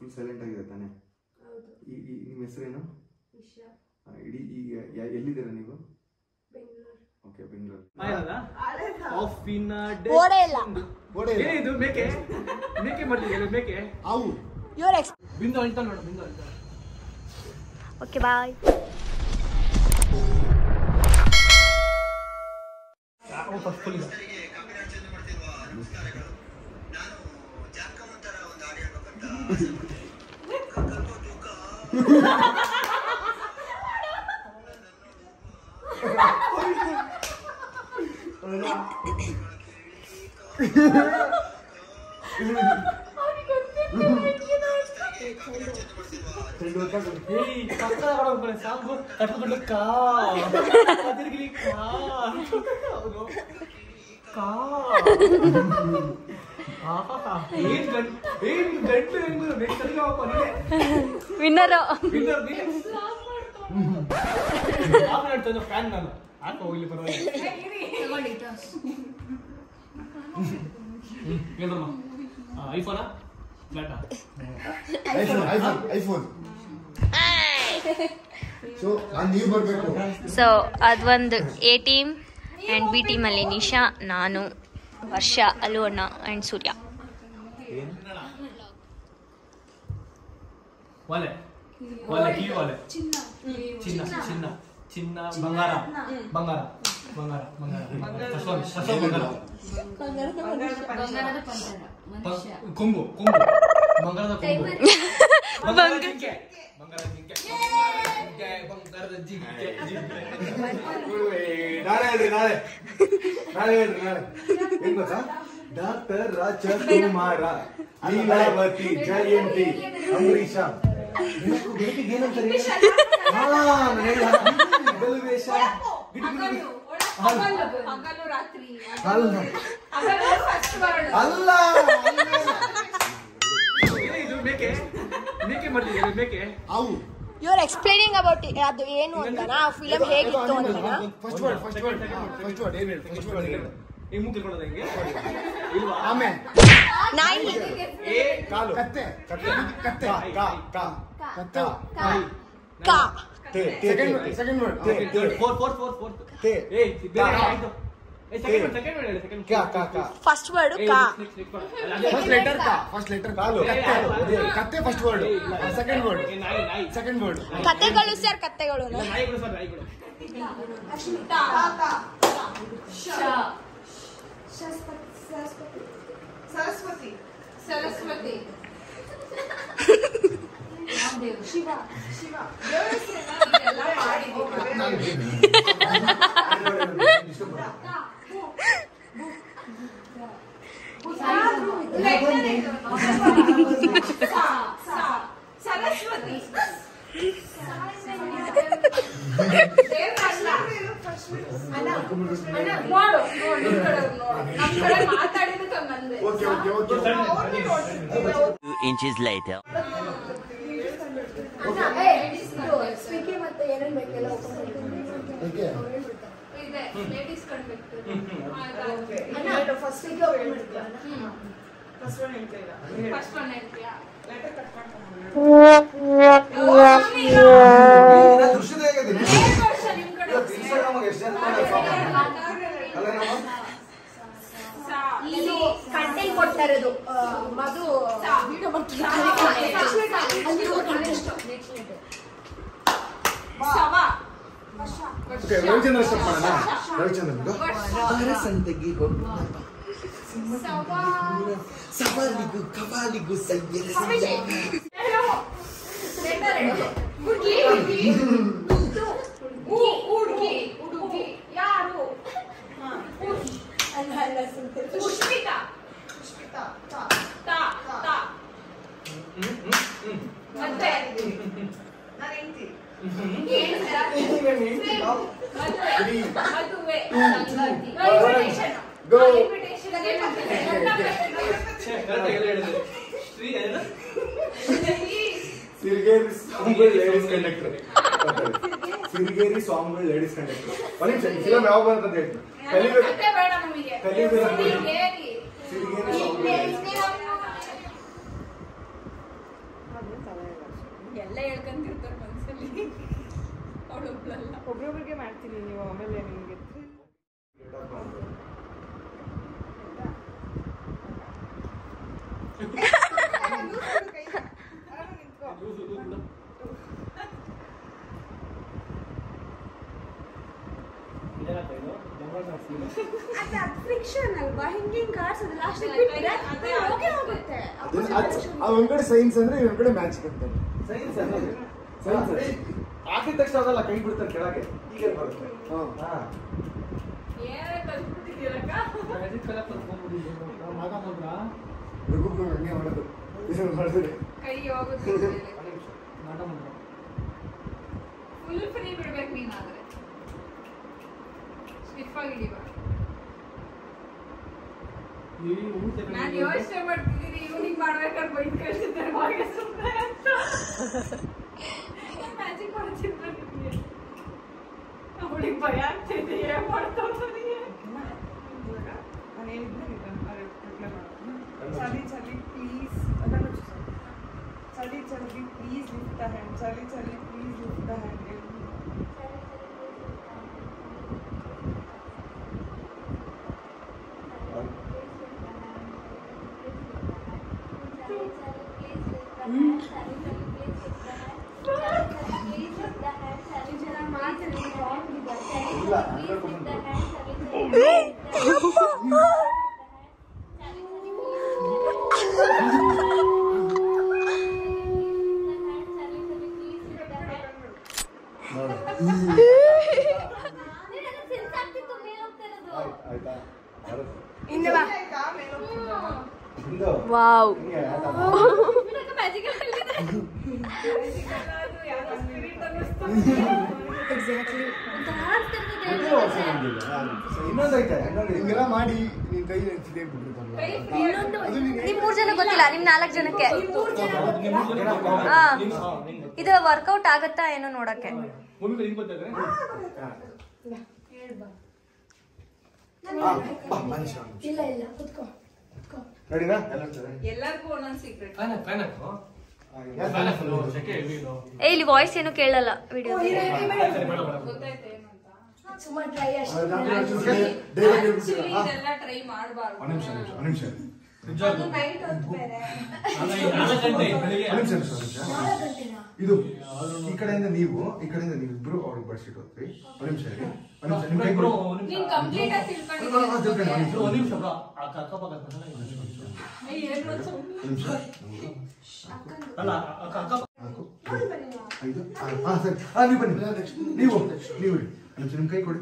Full silent ಆಗಿದೆ ತಾನೆ ಹೌದು ಈ ಈ ನಿಮ್ಮ ಹೆಸರೇನು ವಿಷಯ ಆ, ಇಡೀ ಈಗ ಯ- ಎಲ್ಲಿದ್ದೀರಾ ನೀವು ಬೆಂಗಳೂರು ಓಕೆ ಬೆಂಗಳೂರು ಕಾಫಿನ ಓಡೇ ಇಲ್ಲ ಏನಿದು ಮೇಕೆ ಮೇಕೆ ಮಾಡ್ತಿದ್ದೀರಾ ಮೇಕೆ ಅವು ಯುವರ್ ಎಕ್ಸ್ ಬಿಂದು ಅಳ್ತಾ ನೋಡು ಬಿಂದು ಅಳ್ತಾ ಓಕೆ ಬಾಯ್ ಫಸ್ಟ್ ಫುಲ್ ಇದೆ ಏಯ್ ಪಕ್ಕದ ಕಡೆ ಹೋಗ್ತಾರೆ ಸಾಂಗು ಕಟ್ಕೊಂಡು ಕಾ ತಿರುಗಿಲಿ ಕಾ ಹೌದು ಕಾ ಆಹಾಹಾ. ಏನ್ ಗಂಟ್ ಏನ್ ಗಂಟ್ಲು ಹೆಂಗ್ ನೆಕ್ಸ್ಟ್ ಸರಿಗೆ ಹೋಗಪ್ಪ ನೀನೆ ವಿನ್ನರ್ ವಿನ್ನರ್ ನೀನೆ ಆಫ್ ಮಾಡ್ತಾ ಫ್ಯಾನ್ ನಾನು ಹಾಕೋ ಹೋಗ್ಲಿ ಪರವಾಗಿಲ್ಲ ಏನಮ್ಮ ಐಫೋನಾ ಫ್ಲಾಟಾ ಐಫೋನ್ ಐಫೋನ್ ಐಫೋನ್ ಸೊ ನೀವು ಬರಬೇಕು ಸೊ ಅದೊಂದು ಎ ಟೀಮ್ ಆ್ಯಂಡ್ ಬಿ ಟೀಮಲ್ಲಿ ನಿಶಾ ನಾನು ವರ್ಷ ಅಲು ಅಣ್ಣ ಆ್ಯಂಡ್ ಸೂರ್ಯ ವಾಲೆ ವಾಲೆ ಕೀ ವಾಲೆ ಚಿನ್ನ ಚಿನ್ನ ಚಿನ್ನ ಬಂಗಾರ ಬಂಗಾರ ಬಂಗಾರ ಬಂಗಾರ ಫಸ್ಟ್ ಒನ್ ಫಸ್ಟ್ ಒನ್ ಬಂಗಾರ ಪ- ಕೊಂಬು ಕೊಂಬು ಬಂಗಾರದ ಕೊಂಬು ಬಂಗಾರದ ಜಿಂಕೆ ಬಂಗಾರದ ಜಿಂಕೆ ಜಿಂಕೆ, ಬಂಗಾರದ ಜಿಂಕೆ ಜಿಂಕೆ ನಾಳೆ ಹೇಳ್ರಿ ನಾಳೆ ನಾಳೆ ಹೇಳ್ರಿ ನಾಳೆ ಏನ್ ಗೊತ್ತಾ ಡಾಕ್ಟರ್ ರಾಜಕುಮಾರ ಲೀಲಾವತಿ ಜಯಂತಿ ಅಂಬರೀಷ ಬೆಳಕು ಬೆಳಕಿಗೆ ಏನಂತಾರೆ ಹಾ ನಾನು ಹೇಳ್ದ. ಹಗಲು ವೇಷ ಗಿಟುಗಿಟು. ಹಗಲು ರಾತ್ರಿ ಅಲ್ಲ ಹಗಲು first word. ಅಲ್ಲ ಏ, ಇದು ಮೇಕೆ ಮೇಕೆ ಮಾಡ್ತಿದ್ದೀರಾ ಮೇಕೆ ಅವು ಯು ಆರ್ ಎಕ್ಸ್ಪ್ಲೈನಿಂಗ್ ಅಬೌಟ್ ಅದು ಏನು ಅಂತನಾ ಫಿಲಮ್ ಹೇಗಿತ್ತು ಅಂತನಾ first word first word first word ಏನು ಹೇಳಿ ಫಸ್ಟ್ ವರ್ಡ್ ಹೇಳಿ ಈ ಮೂಗ್ ತಿರ್ಕೊಳ್ಳೋದು ಹೆಂಗೆ ಇಲ್ವಾ ಆಮೇಲೆ ನಾಯಿ ಏ ಕಾಲು ಕತ್ತೆ ಕತ್ತೆ ಕತ್ತೆ ಕಾ ಕಾ ಕತ್ತೆ ಕಾ ತೇ ತೇ ಸೆಕೆಂಡ್ ತೇ. ಸೆಕೆಂಡ್ ವರ್ಡ್ ತೇ, ತೇ. ಫೋರ್ ಫೋರ್ ಫೋರ್ ಫೋರ್ ತೇ. ಏ ಬೇರೆ ಕಾ. ಆಯ್ತು ಏ ಸೆಕೆಂಡ್ ಸೆಕೆಂಡ್ ಹೇಳಿ ಸೆಕೆಂಡ್ ಕಾ ಕಾ ಕಾ ಫಸ್ಟ್ ವರ್ಡ್ ಕಾ ಫಸ್ಟ್ ಲೆಟರ್ ಕಾ ಫಸ್ಟ್ ಲೆಟರ್ ಕಾಲು. ಕತ್ತೆ ಕತ್ತೆ ಫಸ್ಟ್ ವರ್ಡ್ ಸೆಕೆಂಡ್ ವರ್ಡ್ ನಾಯಿ ನಾಯಿ ಸೆಕೆಂಡ್ ವರ್ಡ್ ಕತೆಗಳು ಸರ್ ಕತೆಗಳು ಇಲ್ಲ ನಾಯಿಗಳು ಸರ್ ನಾಯಿಗಳು ಸರಸ್ವತಿ ಸರಸ್ವತಿ ಶಿವ ಶಿವ ದೇವ್ರ ಹೆಸ್ರೇನ? ಇದೆಲ್ಲ ಮಾಡಿದ್ದೀವಿ. ಸ- ಸ- ಸರಸ್ವತಿ ದೇವ್ರಲ್ಲ. ಅಣ್ಣ, ಅಣ್ಣ, ನೋಡು ನೋಡು ನಿಮ್ ಕಡೆ ನೋಡು ನಮ್ ಕಡೆ ಮಾತಾಡಿದಕ್ಕೆ ಹಂಗಂದೆ ಓಕೆ ಓಕೆ ಓಕೆ ಅವ್ರ್ನೇ ನೋಡ್ತಿದ್ದೆ. Two inches later. ಸ್ವಿಗ್ಗಿ ಮತ್ತೆ ಏನೇನ್ ಬೇಕೆಲ್ಲ open ಮಾಡ್ತೀನಿ. ಓಕೆ ಇದೆ ಲೇಡೀಸ್ ಕಣ್ಬೇಕು ಅಣ್ಣ ಫಸ್ಟ್ ಓಪನ್ ಮಾಡ್ತೀಯಾ ಫಸ್ಟ್ ಒನ್ ಹೇಳ್ತೀಯಾ ದೃಶ್ಯದ ಹೇಗಿದೆ ಏನ್ ವರ್ಷ ನಿಮ್ ಕಡೆ ಇವತ್ತು Instagram ಗೆ ಎಷ್ಟು ಜನ ಮಾಡ್ತಾರೆ? ಅಲ್ಲ ನಮ್ಮ ಇದು ಕಂಟೆಂಟ್ ಕೊಡ್ತಾ ಇರೋದು ಆ, ಮಧು ವಿಡಿಯೋ ಸವ ಓಕೆ ರವಿಚಂದ್ರ ಸ್ಟಾರ್ಟ್ ಮಾಡೋಣ ರವಿಚಂದ್ರ ಅರಸಂತೆಗೆ ಸವಾಲಿಗೂ ಕವಾಲಿಗೂ ಸಯ್ಯರ ಹುಡುಗಿ ಹುಡುಗಿ ಹುಡುಗಿ ಹುಡುಗಿ ಯಾರು ಪುಷ್ಪಿತಾ ತಾ ತಾ ಮತ್ತೆ ಮದುವೆ ಸಂಗಾತಿ ಇನ್ವಿಟೇಷನ್ Go. ಇನ್ವಿಟೇಷನ್ ಶ್ರೀ ಏನು? ಸಿರಿಗೇರಿ ಸಾಂಗ್ಗಳು ಲೇಡೀಸ್ ಕಂಡಕ್ಟರ್ ಸಿರಿಗೇರಿ ಸಾಂಗ್ಗಳು ಲೇಡೀಸ್ ಕಂಡಕ್ಟರ್ ಒಂದು ನಿಮಿಷ ಫಿಲಮ್ ಯಾವ ಬರುತ್ತೆ ಅಂತ ಹೇಳ್ತೀನಿ ಕಲಿಬೇಕು ಕತೆ ಬೇಡ ನಮಗೆ ಕಲಿಬೇಕು. ಸಿರಿಗೇರಿ. ಸಿರಿಗೇರಿ ಸಾಂಗ್ಗಳು ಇನ್ನೇ- ಇನ್ನೇ ಎಲ್ಲ ಹೇಳ್ಕೊಂತಿರ್ತಾರೆ ಮನ್ಸಲ್ಲಿ ಅವಳೊಬ್ಳಲ್ಲ ಒಬ್ರೊಬ್ರಿಗೆ ಮಾಡ್ತೀನಿ ನೀವು ಆಮೇಲೆ ನಿಮಗೆ ಅದೇ ಫ್ರಿಕ್ಷನ್ ಅಲ್ವಾ ಹಿಂಗೆ ಹಿಂಗೆ ಕಾಡ್ಸೋದು ಲಾಸ್ಟ್ ಬಿಟ್ಟರೆ ಅದೇ ಹೋಗೇ ಹೋಗುತ್ತೆ ಅದು ಒಂದ್ ಕಡೆ ಸೈನ್ಸ್ ಅಂದ್ರೆ ಇನ್ನೊಂದ್ ಕಡೆ ಮ್ಯಾಚ್ ಬರ್ತಾರೆ ಸೈನ್ಸ್ ಸೈನ್ಸ್ ಹಾಕಿದ ತಕ್ಷಣ ಅದಲ್ಲ ಕೈ ಬಿಡ್ತಾರೆ ಕೆಳಗೆ ಈಗ ಬರುತ್ತೆ ಹಾ ಹಾ ಏನೇ ಕಲ್ತ್ಬಿಟ್ಟಿದ್ದೀರಕ್ಕ ಹುಡುಗರು ಹಂಗೆ ಮಾಡೋದು ಇದನ್ನ ಮಾಡಿದ್ರೆ ಕೈ ಹೋಗುತ್ತೆ ಫುಲ್ ಫ್ರೀ ಬಿಡ್ಬೇಕು ನೀನಾದ್ರೆ ಸ್ಟಿಫ್ ಆಗಿದೀವ ನಾನು ಯೋಚನೆ ಮಾಡ್ತಿದ್ದೀನಿ ಇವ್ನಿಗೆ ಮಾಡ್ಬೇಕಾದ್ರೆ ಬೈದ್ ಕಳ್ಸಿದ್ದಾರೆ ಹಾಗೆ ಸುಮ್ಮನೆ ಅಂತ ಮ್ಯಾಜಿಕ್ ಮಾಡ್ತಿದ್ದೀನಿ ಅವಳಿಗೆ ಭಯ ಆಗ್ತಿದೆ ಏನ್ ಮಾಡ್ತಾವ್ ನನಗೆ ನಾನು ಹೇಳಿದ್ದೆ ರಿಪ್ಲೈ ಮಾಡೋದು ಚಲಿ ಚಲಿ ಪ್ಲೀಸ್ ಅದನ್ನು ಚಲಿ ಚಲಿ ಪ್ಲೀಸ್ ಲಿಫ್ಟ್ ದ ಹ್ಯಾಂಡ್ ಚಲಿ ಚಲಿ ಪ್ಲೀಸ್ ಲಿಫ್ಟ್ ದ ಹ್ಯಾಂಡ್ ಇಲ್ಲ ಹಂಗೆ ಆಯ್ತಾ ಬರುತ್ತೆ. ಹಿಂದೆ ಬಾ ಹಿಂದು ವಾವ್ ಹಿಂಗೆ ಆಯ್ತಾ? ಮ್ಯಾಜಿಕಲ್ ಒಂದೇ ವರ್ಷ ಬಂದಿಲ್ಲ. ಇನ್ನೊಂದೈತೆ ಇನ್ನೊಂದು ಹಿಂಗೆಲ್ಲ ಮಾಡಿ ನಿನ್ ಕೈ ಸಿಗೇ ಬಿಟ್ಟಿರ್ತಾರಲ್ಲ ಅದು ನೀನ್ ನಿಮ್ ಮೂರ್ ಜನ ಗೊತ್ತಿಲ್ಲ ನಿಮ್ ನಾಲ್ಕ್ ಜನಕ್ಕೆ ಹಾ ಇದು ವರ್ಕೌಟ್ ಆಗತ್ತಾ ಏನೋ ನೋಡಕ್ಕೆ ಮನುಷ್ಯ ರೆಡಿನಾ ಎಲ್ಲ ಸರಿ ಎಲ್ಲರಿಗೂ ಒಂದೊಂದು ಸೀಕ್ರೆಟ್ ಏ ಇಲ್ಲಿ ವಾಯ್ಸ್ ಏನು ಕೇಳಲ್ಲ ವಿಡಿಯೋ ಗೊತ್ತಾಯ್ತು ಏನು ಅಂತ ಡೈಲಾಗ್ ಆಕ್ಚುಲಿ ಇದೆಲ್ಲ ಟ್ರೈ ಮಾಡಬಾರ್ದು ಒಂದು ನಿಮಿಷ ಒಂದು ನಿಮಿಷ ಒಂದು ನಿಮಿಷ ಅದು ನೈಟ್ ಹೊತ್ತು ಬೇರೆ ಒಂದು ನಿಮಿಷ ನಿಮಿಷ, ಒಂದು ನಿಮಿಷ ಇದು ಈ ಕಡೆಯಿಂದ ನೀವು ಈ ಕಡೆಯಿಂದ ನೀವು ಇಬ್ರು ಅವ್ರಿಗೆ ಬಡ್ಸಿಟ್ಟು ಹೋಗ್ರಿ ಒಂದು ನಿಮಿಷ ಇರಿ ಒಂದು ನಿಮಿಷ ನಿಮ್ಮ ಕೈ ಕೊಡಿ. ನೀನ್ ಕಂಪ್ಲೀಟ್ ಆಗಿ ಹಾ, ಹಾ, ತಿಳ್ಕೊಳ್ಳಿ, ಒಂದು ನಿಮಿಷ. ಒಂದು ನಿಮಿಷ ನಾಲ್ಕು ಐದು ಆರು. ಹಾ ಸರಿ ಹಾ ನೀವು ಬನ್ನಿ ನೀವು ನೀವು ಇರಿ. ಒಂದು ನಿಮಿಷ ನಿಮ್ಮ ಕೈ ಕೊಡಿ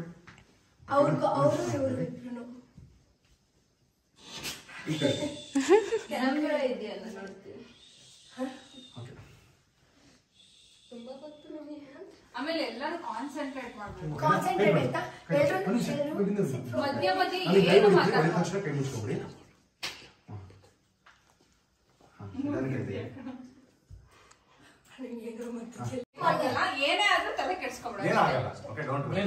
ಈ ಕಡೆ ಕ್ಯಾಮ್ರಾ ಇದೆಯಲ್ಲ ನೋಡ್ತೀವಿ ಓಕೆ ಆಮೇಲೆ ಎಲ್ಲರೂ ಕಾನ್ಸಂಟ್ರೇಟ್ ಮಾಡ್ಬೇಕು ಕಾನ್ಸಂಟ್ರೇಟ್ ಆಯ್ತಾ ಒಂದು ನಿಮಿಷ ಇಲ್ಲಿಂದ ಒಂದು ನಿಮಿಷ. ಮಧ್ಯ ಮಧ್ಯ ಅಲ್ಲಿ ಕೈ ಏನು ಮುಗಿಸಿ, ಹೊಡೆದ ಮಾತಾಡ್ಬಾರ್ದು ತಕ್ಷಣ ಕೈ ಮುಚ್ಕೊಬಿಡಿ ಹಾ, ನಿಧಾನಕ್ಕೆ ಇದೆ. ಆಗಲ್ಲ, ಏನೇ ಆದ್ರೂ ತಲೆ ಕೆಡ್ಸ್ಕೊಬೇಡ ಏನಾಗಲ್ಲ ಓಕೆ ಡೋಂಟ್ ವರಿ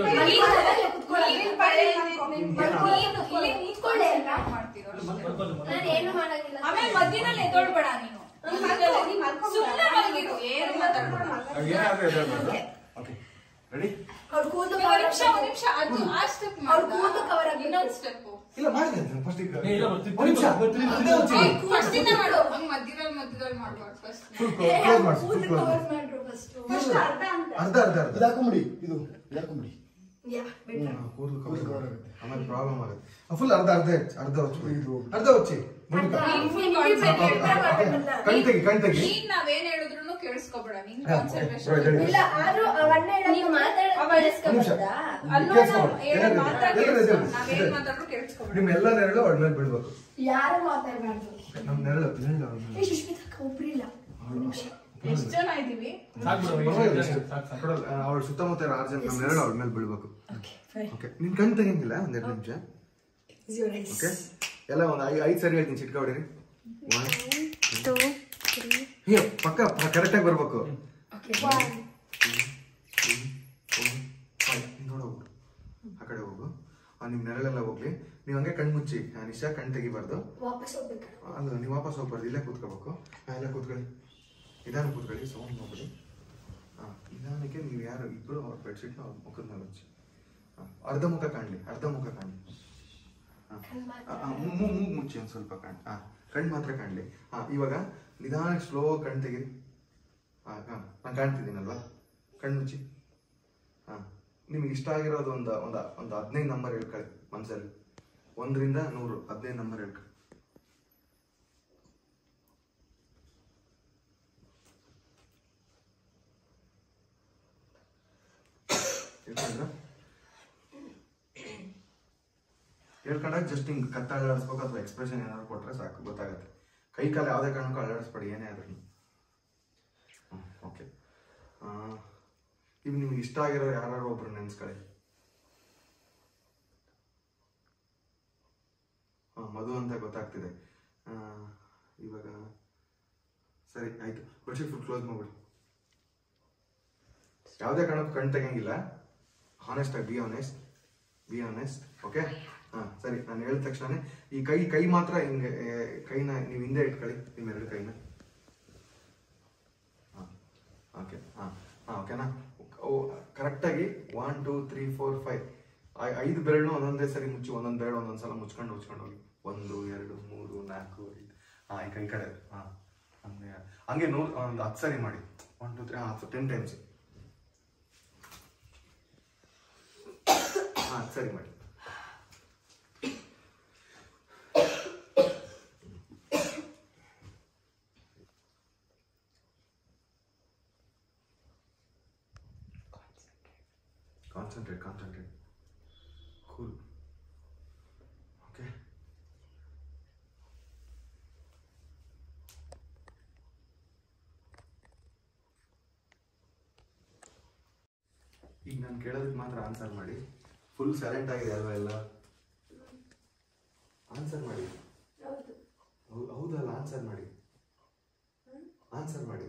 ಆಮೇಲೆ ಮಧ್ಯದಲ್ಲಿ ಎದ್ದೊಳ್ಬೇಡ ನೀನು ಸುಮ್ಮನೆ ಮಲಗಿರು ಏನು ಮಾತಾಡ್ಬೇಡ ಏನಾದ್ರೂ ಎದ್ದೇಳ್ಬಾರ್ದು ಓಕೆ ರೆಡಿ ಒಂದ್ ನಿಮಿಷ ಒಂದ್ ನಿಮಿಷ ಅದು ಆ ಸ್ಟೆಪ್ ಇನ್ನೊಂದ್ ಸ್ಟೆಪ್ ಇಲ್ಲ ಮಾಡಿ ಅಂತ ಫಸ್ಟ್ ಈಗ ಏ, ಇಲ್ಲ, ಬರ್ತೀನಿ. ಒಂದು ನಿಮಿಷ ಒಂದೇ ಒಂದು ನಿಮಿಷ. ಫಸ್ಟ್ ಇಂದ ಮಾಡು ಹಂಗ್ ಮಧ್ಯದಲ್ಲಿ ಮಧ್ಯದಲ್ಲಿ ಮಾಡ್ಬಾರ್ದು ಫಸ್ಟ್ ಫುಲ್ ಕ್ಲೋಸ್ ಮಾಡಿ ಫುಲ್ ಕ್ಲೋಸ್ ಅರ್ಧ ಅರ್ಧ ಅರ್ಧ ಇದು ಹಾಕೊಂಬಿಡಿ ಇದು ಇದು ಹಾಕೊಂಬಿಡಿ ಕೂದಲು ಕೂದಲು ಕವರ್ cover ಆಗುತ್ತೆ ಆಗುತ್ತೆ. ಆಮೇಲೆ ಪ್ರಾಬ್ಲಮ್ ಆಗುತ್ತೆ ಫುಲ್ ಅರ್ಧ ಅರ್ಧ ಹೆಚ್ಚು ಅರ್ಧ ಹೊಚ್ಚಿ ಇದು. ಅರ್ಧ ಹೊಚ್ಚಿ ಮುಂದೆ ನೀನ್ full concentrate ಮಾಡು. ಕಣ್ ತೆಗಿ ಕಣ್ ತೆಗಿ ನೀನ್ ನಾವೇನ್ ಹೇಳಿದ್ರು ಕೇಳಿಸ್ಕೊಬೇಡ ನಿನ್ ಹಾ, ಕಾನ್ಸಂಟ್ರೇಷನ್ right, right. ಇಲ್ಲ ನೀವು ಒಂದು ನಿಮಿಷ ಅಲ್ಲೋ ಕೇಳಿಸ್ಕೊಬೇಡ. ಏನೋ ಎದ್ದೇಳು, ಮಾತಾಡಿ ಎದ್ದೇಳು, ಎದ್ದೇಳು, ನಾವೇನ್ ಎದ್ದೇಳು. ಮಾತಾಡ್ರು ಕೇಳಿಸ್ಕೊಬೇಡ ನಿಮ್ ಎಲ್ಲ ನೆರಳು ಅವಳ ಮೇಲೆ ಬೀಳ್ಬೇಕು ಯಾರು ಮಾತಾಡಬಾರ್ದು ನಮ್ ನೆರಳು ನೆರಳು ಅವ್ಳ ಮೇಲೆ. ಏ ಸುಷ್ಮಿತಾ ಒಬ್ರಿಲ್ಲ ಎಷ್ಟ್ ಜನ ಇದೀವಿ ಪರವಾಗಿಲ್ಲ, ಇಷ್ಟು. ಕೊಡಲ್ಲ, ಅವಳ ಸುತ್ತಮುತ್ತ ಇರೋ ಆರು ಜನ ನಮ್ ನೆರಳು ಅವಳ ಮೇಲೆ ಬೀಳ್ಬೇಕು ಓಕೆ ನಿನ್ ಕಣ್ ತೆಗಿಂಗಿಲ್ಲ ಒಂದೆರಡು ನಿಮಿಷ ಓಕೆ ಎಲ್ಲ ಒಂದು ಐ ಐದು ಸರಿ ಹೇಳ್ತೀನಿ ಚಿಟ್ಕ ಹೊಡೀರಿ ಒನ್ ಟೂ ಹೇ ಪಕ್ಕ ಕರೆಕ್ಟಾಗಿ ಬರ್ಬೇಕು ನೋಡೋಗು ಆ ಕಡೆ ಹೋಗು ಆ, ನಿಮ್ ನೆರಳೆಲ್ಲ ಹೋಗ್ಲಿ ನೀವು ಹಂಗೆ ಕಣ್ ಮುಚ್ಚಿ ಆ, ನಿಶಾ ಕಣ್ ತೆಗಿಬಾರ್ದು ವಾಪಸ್ ಹೋಗ್ಬೇಕು ಅಲ್ಲ ನೀವು ವಾಪಸ್ ಹೋಗ್ಬಾರ್ದು ಇಲ್ಲೇ ಕೂತ್ಕೋಬೇಕು ಆ, ಇಲ್ಲೇ ಕೂತ್ಕೊಳ್ಳಿ ನಿಧಾನ ಕೂತ್ಕೊಳ್ಳಿ ಸೌಂಡ್ ಮಾಡ್ಬಿಡಿ ಹಾಂ ನಿಧಾನಕ್ಕೆ ನೀವು ಯಾರು ಇಬ್ಬರು ಅವ್ರ ಬೆಡ್ಶೀಟ್ನ ಅವ್ರ ಮುಖದ ಮೇಲೆ ಹಚ್ಚಿ ಹಾಂ ಅರ್ಧ ಮುಖ ಕಾಣಲಿ ಅರ್ಧ ಮುಖ ಕಾಣಲಿ ಹಾಂ ಮೂಗು ಮುಚ್ಚಿ ಒಂದು ಸ್ವಲ್ಪ ಕಾಣಿ ಹಾಂ ಕಣ್ಣು ಮಾತ್ರ ಕಾಣಲಿ ಹಾಂ ಇವಾಗ ನಿಧಾನಕ್ಕೆ ಸ್ಲೋ ಕಣ್ಣು ತೆಗೀರಿ ಹಾಂ ಹಾಂ ನಾನು ಕಾಣ್ತಿದ್ದೀನಲ್ವಾ ಕಣ್ಣು ಮುಚ್ಚಿ ಹಾಂ ನಿಮ್ಗೆ ಇಷ್ಟ ಆಗಿರೋದು ಒಂದು ಒಂದು ಒಂದು ಹದಿನೈದು ನಂಬರ್ ಹೇಳ್ಕೊಳ್ಳಿ ಮನಸ್ಸಲ್ಲಿ ಒಂದರಿಂದ ನೂರು ಹದಿನೈದು ನಂಬರ್ ಹೇಳ್ಕೊಳ್ಳಿ ಹೇಳ್ಕೊಂಡ್ರಾ ಹೇಳ್ಕೊಂಡಾಗ ಜಸ್ಟ್ ಹಿಂಗೆ ಕತ್ತ ಅಲ್ಲಾಡಿಸ್ಬೇಕು ಅಥವಾ ಎಕ್ಸ್ಪ್ರೆಷನ್ ಏನಾದ್ರು ಕೊಟ್ರೆ ಸಾಕು ಗೊತ್ತಾಗುತ್ತೆ ಕೈ ಕಾಲು ಯಾವುದೇ ಕಾರಣಕ್ಕೂ ಅಲ್ಲಾಡಿಸ್ಬೇಡಿ ಏನೇ ಆದ್ರೂ ಓಕೆ ಇವು ನಿಮ್ಗೆ ಇಷ್ಟ ಆಗಿರೋ ಯಾರು ಒಬ್ರು ನೆನ್ಸ್ಕೊಳ್ಳಿ ಹಾಂ ಮಧು ಅಂತ ಗೊತ್ತಾಗ್ತಿದೆ ಆ, ಇವಾಗ ಸರಿ ಆಯ್ತು ಬೆಡ್ಶೀಟ್ ಫುಲ್ ಕ್ಲೋಸ್ ಮಾಡ್ಬಿಡಿ ಯಾವುದೇ ಕಾರಣಕ್ಕೂ ಕಣ್ ತೆಗಂಗಿಲ್ಲ ಹಾನೆಸ್ಟ್ ಆಗಿ be honest be honest okay ಹಾಂ ಸರಿ ನಾನು ಹೇಳಿದ ತಕ್ಷಣ ಈ ಕೈ ಕೈ ಮಾತ್ರ ಹಿಂಗೆ ಏ, ಕೈನ ನೀವು ಹಿಂದೆ ಇಟ್ಕೊಳ್ಳಿ ನಿಮ್ಮ ಎರಡು ಕೈನ ಹಾಂ ಓಕೆ ಹಾಂ ಹಾಂ ಓಕೆನಾ ಕರೆಕ್ಟಾಗಿ one two three four five ಐದು ಬೆರಳು ಒಂದೊಂದೇ ಸರಿ ಮುಚ್ಚಿ ಒಂದೊಂದು ಬೆರಳು ಒಂದೊಂದು ಸಲ ಮುಚ್ಕೊಂಡು ಮುಚ್ಕೊಂಡು ಹೋಗಿ ಒಂದು ಎರಡು ಮೂರು ನಾಲ್ಕು ಐದು ಹಾಂ ಈ ಕೈ ಕಡೆ ಹಾಂ ಹಂಗೆ ಹಂಗೆ ನೂರು ಒಂದು ಹತ್ತು ಸರಿ ಮಾಡಿ ಒನ್ ಟು ತ್ರೀ ಹಾಂ ಟೆನ್ ಟೈಮ್ಸ್ ಹಾಂ ಸರಿ ಮಾಡಿ ಕಾನ್ಸಂಟ್ರೇಟ್ ಕಾನ್ಸಂಟ್ರೇಟ್ ಕೂಲ್ ಓಕೆ ಈಗ ನಾನು ಕೇಳೋದಕ್ಕೆ ಮಾತ್ರ ಆನ್ಸರ್ ಮಾಡಿ ಫುಲ್ ಸೈಲೆಂಟ್ ಆಗಿದೆ ಅಲ್ವಾ ಎಲ್ಲ ಆನ್ಸರ್ ಮಾಡಿ ಹೌ- ಹೌದಲ್ಲ ಆನ್ಸರ್ ಮಾಡಿ ಆನ್ಸರ್ ಮಾಡಿ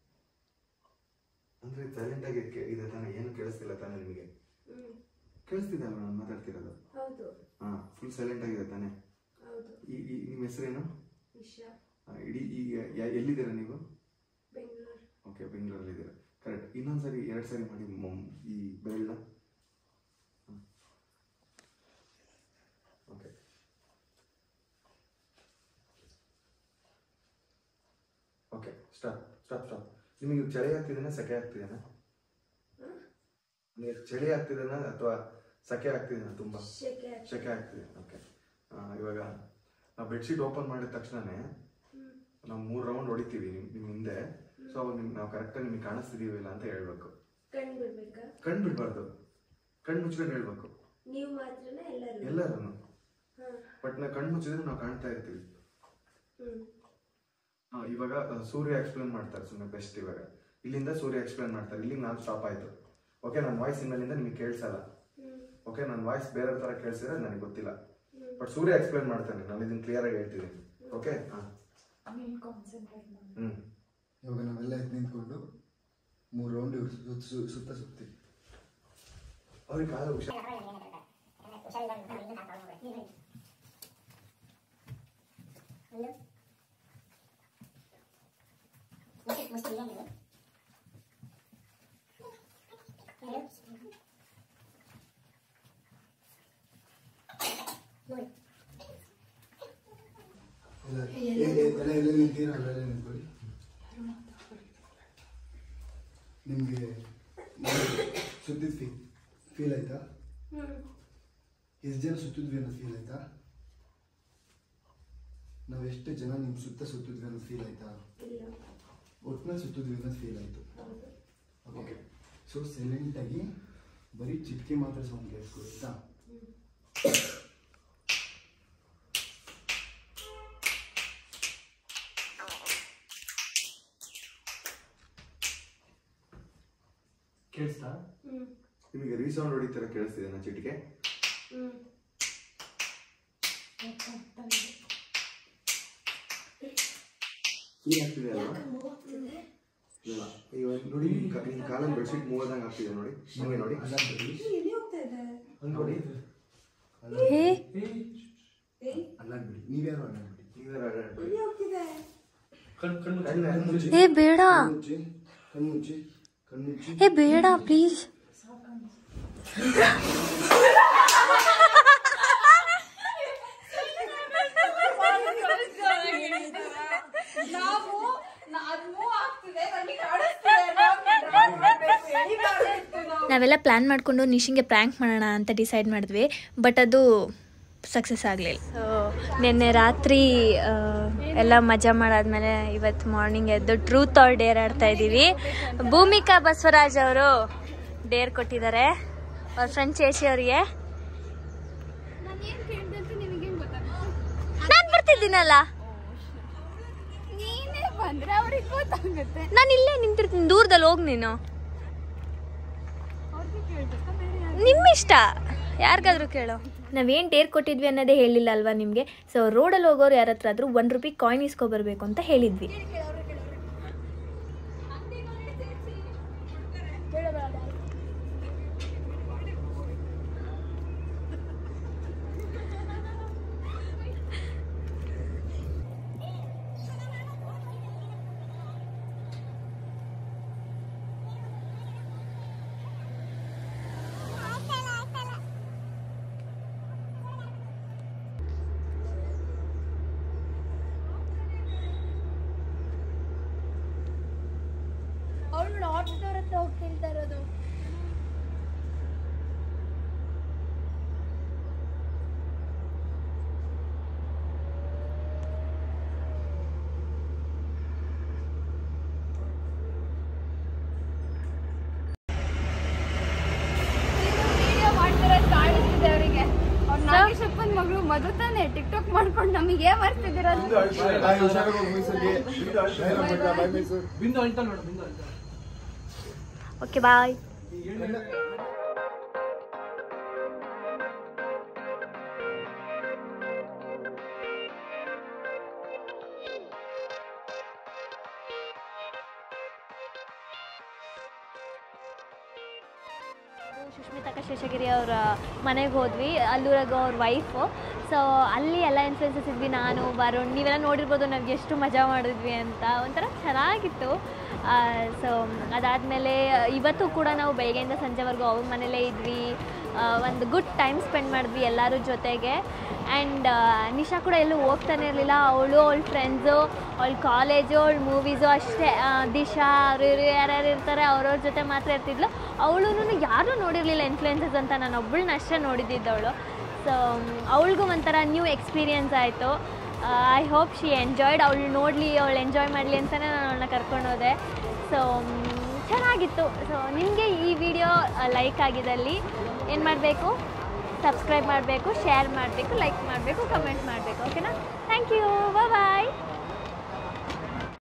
ಅಂದ್ರೆ ಸೈಲೆಂಟ್ ಆಗಿ ಕೇ- ಇದೆ ತಾನೇ ಏನು ಕೇಳಿಸ್ತಿಲ್ಲ ತಾನೇ ನಿಮಗೆ ಕೇಳಿಸ್ತಿದೆ ಅಲ್ವಾ ನಾನು ಮಾತಾಡ್ತಿರೋದು ಹೌದು ಹಾ ಫುಲ್ ಸೈಲೆಂಟ್ ಆಗಿದೆ ತಾನೇ ಹೌದು ಈ ಈ ನಿಮ್ಮ ಹೆಸರೇನು ವಿಷಯ ಆ, ಇಡೀ ಈಗ ಯಾ- ಎಲ್ಲಿದ್ದೀರಾ ನೀವು ಬೆಂಗಳೂರು ಓಕೆ ಬೆಂಗಳೂರಲ್ಲಿದ್ದೀರಾ ಕರೆಕ್ಟ್ ಇನ್ನೊಂದ್ಸರಿ ಎರಡು ಸರಿ ಮಾಡಿ ಮೊಮ್- ಈ ಬೆರಳನ್ನ okay okay stop stop stop ನಿಮಗೆ ಚಳಿ ಆಗ್ತಿದೆನಾ ಸೆಕೆ ಆಗ್ತಿದೆನಾ ನಿಮಗೆ ಚಳಿ ಆಗ್ತಿದೆನಾ ಅಥವಾ ಸೆಕೆ ಆಗ್ತಿದೆನಾ ತುಂಬ ಶೆಕೆ ಸೆಕೆ ಆಗ್ತಿದೆ ಓಕೆ ಇವಾಗ ನಾವು ಬೆಡ್ಶೀಟ್ ಓಪನ್ ಮಾಡಿದ ತಕ್ಷಣನೇ ನಾವು ಮೂರು ರೌಂಡ್ ಹೊಡಿತೀವಿ ನಿಮ್ ನಿಮ್ಮ ಹಿಂದೆ ಸೊ ಅವಾಗ ನಿಮ್ಗೆ ನಾವು ಕರೆಕ್ಟಾಗಿ ನಿಮಗೆ ಕಾಣಿಸ್ತಿದೀವಿ ಇಲ್ಲ ಅಂತ ಹೇಳ್ಬೇಕು ಕಣ್ ಬಿಡ್ಬೇಕಾ ಕಣ್ಣು ಬಿಡಬಾರ್ದು ಕಣ್ಣು ಮುಚ್ಕೊಂಡು ಹೇಳ್ಬೇಕು ನೀವು ಮಾತ್ರನ ಎಲ್ಲರೂ ಎಲ್ಲರೂ ಹಾ ಬಟ್ ನಾವು ಕಣ್ಣು ಮುಚ್ಚಿದ್ರೆ ನಾವು ಕಾಣ್ತಾ ಇರ್ತೀವಿ ಹ್ಮ್ ಆ, ಇವಾಗ ಆ, ಸೂರ್ಯ ಎಕ್ಸ್ಪ್ಲೇನ್ ಮಾಡ್ತಾರೆ ಸುಮ್ಮನೆ ಬೆಸ್ಟ್ ಇವಾಗ ಇಲ್ಲಿಂದ ಸೂರ್ಯ ಎಕ್ಸ್ಪ್ಲೇನ್ ಮಾಡ್ತಾರೆ ಇಲ್ಲಿಗೆ ನಾನು ಸ್ಟಾಪ್ ಆಯ್ತು ಓಕೆ ನನ್ನ ವಾಯ್ಸ್ ಇನ್ಮೇಲಿಂದ ನಿಮಗೆ ಕೇಳಿಸಲ್ಲ ಹ್ಮ್ ಓಕೆ ನನ್ನ ವಾಯ್ಸ್ ಬೇರೆ ಥರ ಕೇಳಿಸಿದ್ರೆ ನನಗೆ ಗೊತ್ತಿಲ್ಲ ಬಟ್ ಸೂರ್ಯ ಎಕ್ಸ್ಪ್ಲೇನ್ ಮಾಡ್ತಾನೆ ನಾನು ಇದನ್ನ ಕ್ಲಿಯರ್ ಆಗಿ ಹೇಳ್ತೀನಿ ಓಕೆ ಹಾಂ ನೀನ್ ಕಾನ್ಸಂಟ್ರೇಟ್ ಮಾಡಿ ಹ್ಞೂ ಇವಾಗ ನಾವೆಲ್ಲ ಎದ್ದು ನಿಂತ್ಕೊಂಡು ಮೂರು ರೌಂಡ್ ಇವ್ರು ಸುತ್ತ ಸು- ಸುತ್ತ ಸುತ್ತಿ ಅವ್ರಿಗೆ ಕಾಲ ಹುಷಾರ್ ಎಲ್ಲ ಎಲ್ಲ ಎಲ್ಲ ಎಲ್ಲ ನಿಂತೀರ ಅಲ್ಲೆಲ್ಲ ನಿಂತ್ಕೊಳ್ಳಿ ನಿಮಗೆ ಸುತ್ತಿದ ಫೀ ಫೀಲ್ ಆಯ್ತಾ ಎಷ್ಟು ಜನ ಸುತ್ತಿದ್ವಿ ಅನ್ನೋದು ಫೀಲ್ ಆಯ್ತಾ ನಾವು ಎಷ್ಟು ಜನ ನಿಮ್ಮ ಸುತ್ತ ಸುತ್ತಿದ್ವಿ ಅನ್ನೋದು ಫೀಲ್ ಆಯ್ತಾ ಇಲ್ಲ ಒಟ್ಟಿನಲ್ಲಿ ಸುತ್ತಿದ್ವಿ ಅನ್ನೋದು ಫೀಲ್ ಆಯಿತು ಹೌದು ಓಕೆ ಸೊ ಸೈಲೆಂಟಾಗಿ ಬರೀ ಚಿಟ್ಕೆ ಮಾತ್ರ ಸೌಂಡ್ ಕೇಳಿಸ್ಕೊಳ್ಳಿ ಆಯ್ತಾ ಕೇಳಿಸ್ತಾ ಹ್ಮ್ ನಿಮಗೆ ರೀಸೌಂಡ್ ಹೊಡಿತೀರ ಕೇಳಿಸ್ತಿದೆ ನಾ ಚಿಟಿಕೆ ಹ್ಮ್ ಫೀಲ್ ಆಗ್ತಿದೆ ಅಲ್ವಾ ಹೋಗ್ತಿದೆ ಇಲ್ಲ ಇವಾಗ ನೋಡಿ ನಿಮ್ ಕಾ- ನಿಮ್ ಕಾಲಲ್ಲಿ ಬೆಡ್ಶೀಟ್ ಮೂವದಂಗೆ ಆಗ್ತಿದೆ ನೋಡಿ ಹಂಗೆ ನೋಡಿ ಅಲ್ಲ ಬಿಡಿ ಎಲ್ಲಿ ಹೋಗ್ತಾ ಇದೆ ಹಂಗೆ ನೋಡಿ ಏಯ್ ಅಲ್ಲ ಬಿಡಿ ನೀವ್ಯಾರು ಅಲ್ಲ ಬಿಡಿ ನೀವೇ ಅಡ್ಡಾಡ್ಬೇಡಿ. ಎಲ್ಲಿ ಹೋಗ್ತಿದೆ ಕಣ್ ಕಣ್ಣು ಕಣ್ಣು ಮುಚ್ಚಿ ಏ ಬೇಡ ಮುಚ್ಚಿ ಕಣ್ಣು ಮುಚ್ಚಿ ಕಣ್ಣು ಮುಚ್ಚಿ ಏ ಬೇಡ ಪ್ಲೀಸ್ ನಾವು ಅದ್ ಮೂವ್ ಆಗ್ತಿದೆ ನನಗೆ ಕಾಣಿಸ್ತಿದೆ ನೋಡ್ಬಿಟ್ರೆ ಎಳಿಬಾರ್ದಿತ್ತು ನಾವು. ನಾವೆಲ್ಲ ಪ್ಲ್ಯಾನ್ ಮಾಡಿಕೊಂಡು ನಿಶಿಂಗೆ ಪ್ರ್ಯಾಂಕ್ ಮಾಡೋಣ ಅಂತ ಡಿಸೈಡ್ ಮಾಡಿದ್ವಿ ಬಟ್ ಅದು ಸಕ್ಸಸ್ ಆಗಲಿಲ್ಲ ಸೊ ನಿನ್ನೆ ರಾತ್ರಿ ಆ, ಎಲ್ಲ ಮಜಾ ಮಾಡಾದ್ಮೇಲೆ ಇವತ್ತು ಮಾರ್ನಿಂಗ್ ಎದ್ದು ಟ್ರೂತ್ ಆರ್ ಡೇರ್ ಆಡ್ತಾ ಇದ್ದೀವಿ ಭೂಮಿಕಾ ಬಸವರಾಜ್ ಅವರು ಡೇರ್ ಕೊಟ್ಟಿದ್ದಾರೆ ಅವ್ರ ಫ್ರೆಂಡ್ ಚೇಚಿ ಅವರಿಗೆ ನಾನ್ ಏನ್ ಕೇಳ್ದೆ ಅಂತ ನಿಮಗೇನ್ ಗೊತ್ತಾಗುತ್ತೆ? ನಾನು ಬರ್ತಿದ್ದೀನಲ್ಲ ನೀನೇ ಬಂದ್ರೆ ಅವ್ರಿಗೆ ಗೊತ್ತಾಗುತ್ತೆ ನಾನು ಇಲ್ಲೇ ನಿಂತಿರ್ತೀನಿ ದೂರದಲ್ಲಿ ಹೋಗಿ ನೀನು ಅವ್ರಿಗೆ ಕೇಳ್ಬೇಕಾ ಬೇರೆ ಯಾರು ನಿಮ್ಮಿಷ್ಟ ಯಾರಿಗಾದ್ರೂ ಕೇಳೋ ನಾವೇನು ಡೇರ್ ಕೊಟ್ಟಿದ್ವಿ ಅನ್ನೋದೇ ಹೇಳಿಲ್ಲ ಅಲ್ವಾ ನಿಮಗೆ ಸೊ ರೋಡಲ್ಲಿ ಹೋಗೋರು ಯಾರ ಹತ್ರ ಆದರೂ ಒನ್ ರುಪಿ ಕಾಯಿನ್ ಇಸ್ಕೊಬರ್ಬೇಕು ಅಂತ ಹೇಳಿದ್ವಿ ಅವ್ಳು ಆಟೋದವ್ರ ಹತ್ರ ಹೋಗಿ ಕೇಳ್ತಾ ಇರೋದು ವಿಡಿಯೋ ಮಾಡ್ತಿರೋದು ಕಾಣಿಸ್ತಿದೆ ಅವರಿಗೆ ಅವ್ರ ನಾಗೇಶಪ್ಪನ ಮಗಳು ಮಧು ತಾನೆ ಟಿಕ್ಟಾಕ್ ಮಾಡ್ಕೊಂಡು ನಮಗೆ ಏನ್ ಮಾಡ್ತಿದ್ದೀರದು ಬಿಂದು ಅಳ್ತಾ ನೋಡು ಬಿಂದು ಅಳ್ತಾ ಓಕೆ ಬಾಯ್ ಸುಷ್ಮಿತಾ ಶೇಷಗಿರಿ ಅವರ ಮನೆಗೆ ಹೋದ್ವಿ ಅಲ್ಲೂರಾಗ ಅವ್ರ ವೈಫು ಸೊ ಅಲ್ಲಿ ಎಲ್ಲ ಇನ್ಫ್ಲುಯೆನ್ಸಸ್ ಇದ್ವಿ ನಾನು ವರುಣ್ ನೀವೆಲ್ಲ ನೋಡಿರ್ಬೋದು ನಾವು ಎಷ್ಟು ಮಜಾ ಮಾಡಿದ್ವಿ ಅಂತ ಒಂಥರ ಚೆನ್ನಾಗಿತ್ತು ಸೊ ಅದಾದಮೇಲೆ ಇವತ್ತು ಕೂಡ ನಾವು ಬೆಳಗ್ಗೆಯಿಂದ ಸಂಜೆವರೆಗೂ ಅವ್ರ ಮನೇಲೇ ಇದ್ವಿ ಆ, ಒಂದು ಗುಡ್ ಟೈಮ್ ಸ್ಪೆಂಡ್ ಮಾಡಿದ್ವಿ ಎಲ್ಲರ ಜೊತೆಗೆ ಆ್ಯಂಡ್ ನಿಶಾ ಕೂಡ ಎಲ್ಲೂ ಹೋಗ್ತಾನೆ ಇರಲಿಲ್ಲ ಅವಳು ಅವಳ ಫ್ರೆಂಡ್ಸು ಅವಳ ಕಾಲೇಜು ಅವಳ ಮೂವೀಸು ಅಷ್ಟೇ ಆ, ದಿಶಾ ಅವರು ಇವರು ಯಾರ್ಯಾರು ಇರ್ತಾರೆ ಅವ್ರವ್ರ ಜೊತೆ ಮಾತ್ರ ಇರ್ತಿದ್ಲು ಅವಳು ಯಾರೂ ನೋಡಿರಲಿಲ್ಲ ಇನ್ಫ್ಲುಯೆನ್ಸಸ್ ಅಂತ ನಾನು ಒಬ್ಬಳನ್ನ ಅಷ್ಟೇ ನೋಡಿದ್ದಿದ್ದವಳು ಸೊ ಅವಳಿಗೂ ಒಂಥರ ನ್ಯೂ ಎಕ್ಸ್ಪೀರಿಯನ್ಸ್ ಆಯಿತು ಐ ಹೋಪ್ ಶಿ ಎಂಜಾಯ್ಡ್ ಅವಳು ನೋಡಲಿ ಅವಳು ಎಂಜಾಯ್ ಮಾಡಲಿ ಅಂತಲೇ ನಾನು ಅವಳನ್ನ ಕರ್ಕೊಂಡು ಹೋದೆ ಸೊ ಚೆನ್ನಾಗಿತ್ತು ಸೊ ನಿಮಗೆ ಈ ವಿಡಿಯೋ ಲೈಕ್ ಆಗಿದ್ದಲ್ಲಿ ಏನು ಮಾಡಬೇಕು ಸಬ್ಸ್ಕ್ರೈಬ್ ಮಾಡಬೇಕು ಶೇರ್ ಮಾಡಬೇಕು ಲೈಕ್ ಮಾಡಬೇಕು ಕಮೆಂಟ್ ಮಾಡಬೇಕು ಓಕೆನಾ ಥ್ಯಾಂಕ್ ಯು ಬಾಯ್